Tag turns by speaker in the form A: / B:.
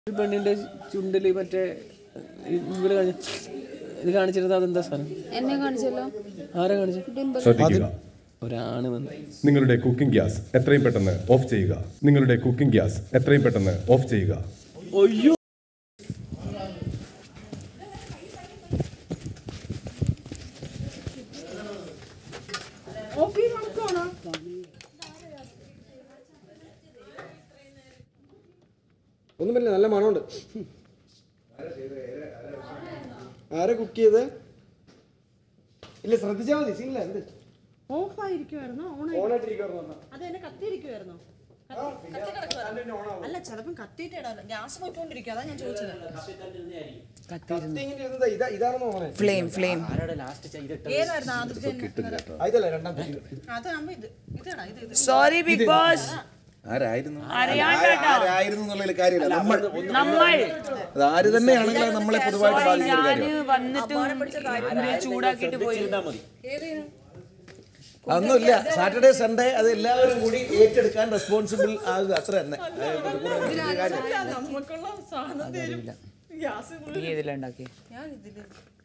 A: ഒരു പെണ്ണിന്റെ ചുണ്ടില് മറ്റേ ഇവിടെ കാണി ഇത് കാണിച്ചിരുന്നത് അതെന്താ സാധനം
B: എന്നെ കാണിച്ചല്ലോ
A: ആരാ കാണിച്ചു
C: ശ്രദ്ധിക്കുക
A: ഒരാണ് വന്ന്
C: നിങ്ങളുടെ കുക്കിംഗ് ഗ്യാസ് എത്രയും പെട്ടെന്ന് ഓഫ് ചെയ്യുക നിങ്ങളുടെ കുക്കിംഗ് ഗ്യാസ് എത്രയും പെട്ടെന്ന് ഓഫ് ചെയ്യുക
A: അയ്യോ
D: ഒന്നും പറ്റില്ല നല്ല മണമുണ്ട് ആരെ കുക്ക് ചെയ്ത് ഇല്ല ശ്രദ്ധിച്ചാൽ മതി സീനില്ല എന്ത്
E: ഓഫ് ആയിരിക്കുമായിരുന്നോ ഓൺ
D: ഓണായിട്ടിരിക്കുവായിരുന്നു
E: അത് തന്നെ കത്തിയിരിക്കുമായിരുന്നോ കത്തി- കത്തി കിടക്കുവായിരുന്നോ? അല്ല ചിലപ്പം കത്തിയിട്ട് ഇടാമല്ലോ ഗ്യാസ് പോയിക്കൊണ്ടിരിക്കും അതാ ഞാൻ ചോദിച്ചത്
D: ഇങ്ങനെ ഇരുന്നതാ, ഇതാ ഇതാണെന്ന് തോന്നണേ
F: ഫ്ലെയിം ഫ്ലെയിം
E: ഏതായിരുന്നു ആദ്യത്തെ
D: ആ, ഇതല്ല രണ്ടാമത്തെ
E: അതാകുമ്പോ ഇത് ഇതാണോ ഇത് ഇത്
F: സോറി ബിഗ് ബോസ്
G: ആരായിരുന്നു
F: അറിയാണ്ടാ.
G: ആരായിരുന്നു എന്നുള്ളതിൽ കാര്യമില്ല നമ്മൾ
F: നമ്മൾ
G: അത് ആര് തന്നെയാണെങ്കിലും അത് നമ്മളെ പൊതുവായിട്ട് ബാധിക്കുന്ന ഒരു
F: ഞാന്
G: കാര്യമാണ്
F: വന്നിട്ട് ഇവരെ ചൂടാക്കിട്ട് പോയി
G: അതൊന്നുമില്ല സാറ്റർഡേ സൺഡേ അത് എല്ലാവരും കൂടി ഏറ്റെടുക്കാൻ റെസ്പോൺസിബിൾ ആകുക അത്ര തന്നെ അത് കൂടെ വലിയ കാര്യം.
E: നമുക്കുള്ള സാധനം തരും ഗ്യാസ്
F: നീ ഇതിലുണ്ടാക്കി
E: ഞാൻ ഇതില്